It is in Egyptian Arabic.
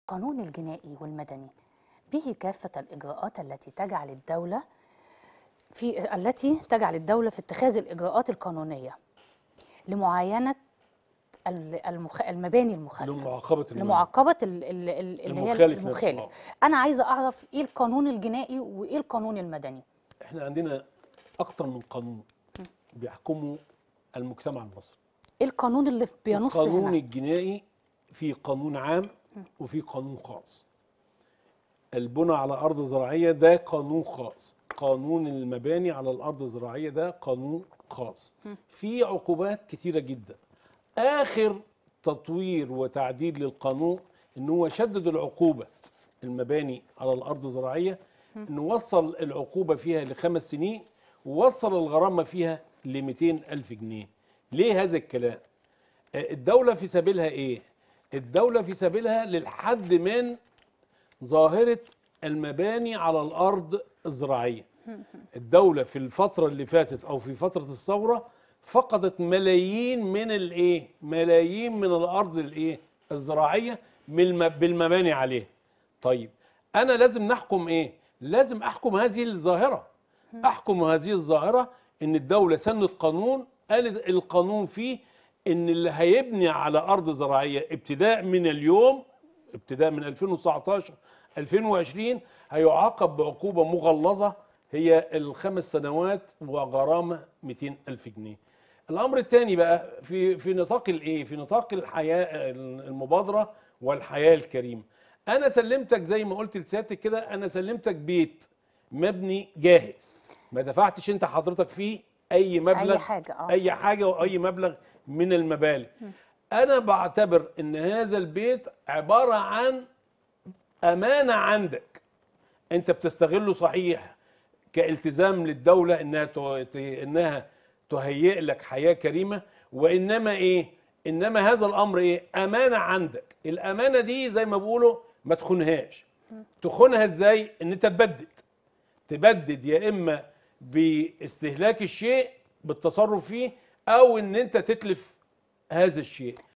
القانون الجنائي والمدني به كافة الإجراءات التي تجعل الدولة في التي تجعل الدولة في اتخاذ الإجراءات القانونية لمعاينة ال- المخ... المباني المخالفة لمعاقبه المنع. لمعاقبة ال- ال- ال- اللي هي المخالف نفسه، المخالف آه. أنا عايزة أعرف إيه القانون الجنائي وإيه القانون المدني احنا عندنا اكتر من قانون بيحكموا المجتمع المصري إيه القانون اللي بينص القانون هنا الجنائي في قانون عام وفي قانون خاص البنى على ارض زراعيه ده قانون خاص قانون المباني على الارض الزراعيه ده قانون خاص في عقوبات كتيره جدا اخر تطوير وتعديل للقانون ان هو شدد العقوبه المباني على الارض الزراعيه انه وصل العقوبه فيها لخمس سنين ووصل الغرامه فيها ل 200 الف جنيه ليه هذا الكلام آه، الدوله في سبيلها ايه الدوله في سبيلها للحد من ظاهره المباني على الارض الزراعيه الدوله في الفتره اللي فاتت او في فتره الثوره فقدت ملايين من الايه ملايين من الارض الايه الزراعيه من الم- بالمباني عليها طيب انا لازم نحكم ايه لازم احكم هذه الظاهره احكم هذه الظاهره ان الدوله سنت قانون قالت القانون فيه ان اللي هيبني على ارض زراعيه ابتداء من اليوم ابتداء من 2019 2020 هيعاقب بعقوبه مغلظه هي الخمس سنوات وغرامه 200 الف جنيه الامر الثاني بقى في في نطاق الايه في نطاق الحياه المبادره والحياه الكريمه انا سلمتك زي ما قلت لسيادتك كده انا سلمتك بيت مبني جاهز ما دفعتش انت حضرتك فيه اي مبلغ أي حاجة آه. اي حاجه واي مبلغ من المبالغ انا بعتبر ان هذا البيت عباره عن امانه عندك انت بتستغله صحيح كالتزام للدوله انها تو- ت- انها تهيئ لك حياه كريمه وانما ايه انما هذا الامر ايه امانه عندك الامانه دي زي ما بيقولوا ما تخونهاش تخونها ازاي ان انت تبدد تبدد يا اما باستهلاك الشيء بالتصرف فيه او ان انت تتلف هذا الشيء